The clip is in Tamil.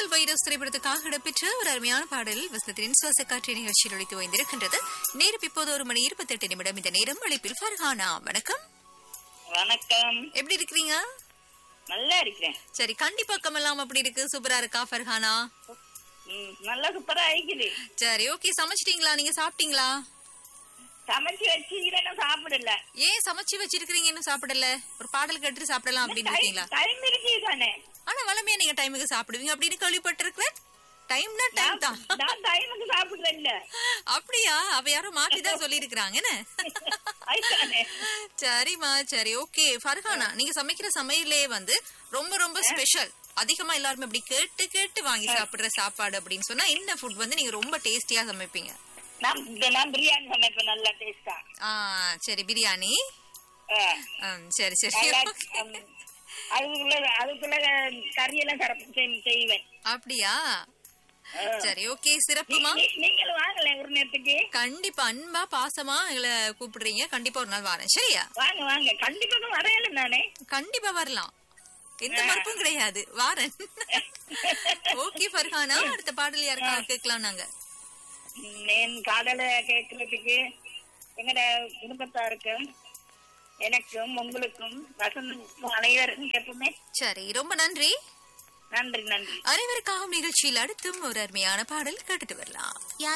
வைரல் வைரஸ் திரைப்படத்துக்காக இடம்பெற்ற ஒரு அருமையான பாடல் வசனத்தின் சுவாச காற்று நிகழ்ச்சியில் ஒழித்து வைந்திருக்கின்றது நேரம் இப்போது ஒரு மணி இருபத்தெட்டு நிமிடம் இந்த நேரம் அழைப்பில் ஃபர்ஹானா வணக்கம் வணக்கம் எப்படி இருக்கிறீங்க நல்லா இருக்கிறேன் சரி கண்டிப்பா கமலாம் அப்படி இருக்கு சூப்பரா இருக்கா ஃபர்ஹானா ம், நல்லா சூப்பரா இருக்குது சரி ஓகே சமைச்சிட்டீங்களா நீங்க சாப்பிட்டீங்களா சமைச்சு வச்சுக்கிறேன் சாப்பிடல ஏன் சமைச்சு வச்சிருக்கீங்க இன்னும் சாப்பிடல ஒரு பாடல் கேட்டு சாப்பிடலாம் அப்படின்னு இருக்கீங்களா டைம் இருக்கு தானே ஆனா வளமையா நீங்க டைமுக்கு சாப்பிடுவீங்க அப்படின்னு கேள்விப்பட்டிருக்கிறேன் டைம்னா டைம் தான் நான் டைமுக்கு சாப்பிடுறேன் இல்ல அப்படியா அவ யாரோ மாத்தி தான் சொல்லி இருக்கிறாங்க அதுதானே சரிம்மா சரி ஓகே ஃபர்ஹானா நீங்க சமைக்கிற சமையலே வந்து ரொம்ப ரொம்ப ஸ்பெஷல் அதிகமா எல்லாருமே அப்படி கேட்டு கேட்டு வாங்கி சாப்பிடுற சாப்பாடு அப்படின்னு சொன்னா என்ன ஃபுட் வந்து நீங்க ரொம்ப டேஸ்டியா சமைப்பீங்க நான் நான் பிரியாணி சமைப்பேன் நல்லா டேஸ்டா ஆ சரி பிரியாணி ம், சரி சரி அதுக்குள்ள அதுக்குள்ள கறியெல்லாம் சிறப்பு செய்- செய்வேன் அப்படியா ஆ. சரி ஓகே சிறப்புமா நீ- நீங்களும் வாங்கல ஒரு நேரத்துக்கு கண்டிப்பா அன்பா பாசமா எங்களை கூப்பிடுறீங்க கண்டிப்பா ஒரு நாள் வரேன் சரியா வாங்க வாங்க கண்டிப்பா வரையல நானே கண்டிப்பா வரலாம் எந்த மறுப்பும் கிடையாது வாரேன் ஓகே ஃபர்ஹானா அடுத்த பாடல் யாருக்கா கேட்கலாம் நாங்க என் காதல கேட்கறதுக்கு எங்கட குடும்பத்தாருக்கும் எனக்கும் உங்களுக்கும் வசந்துக்கும் அனைவருக்கும் எப்பவுமே சரி ரொம்ப நன்றி நன்றி நன்றி அனைவருக்காகவும் நிகழ்ச்சியில் அடுத்தும் ஒரு அருமையான பாடல் கேட்டுட்டு வரலாம்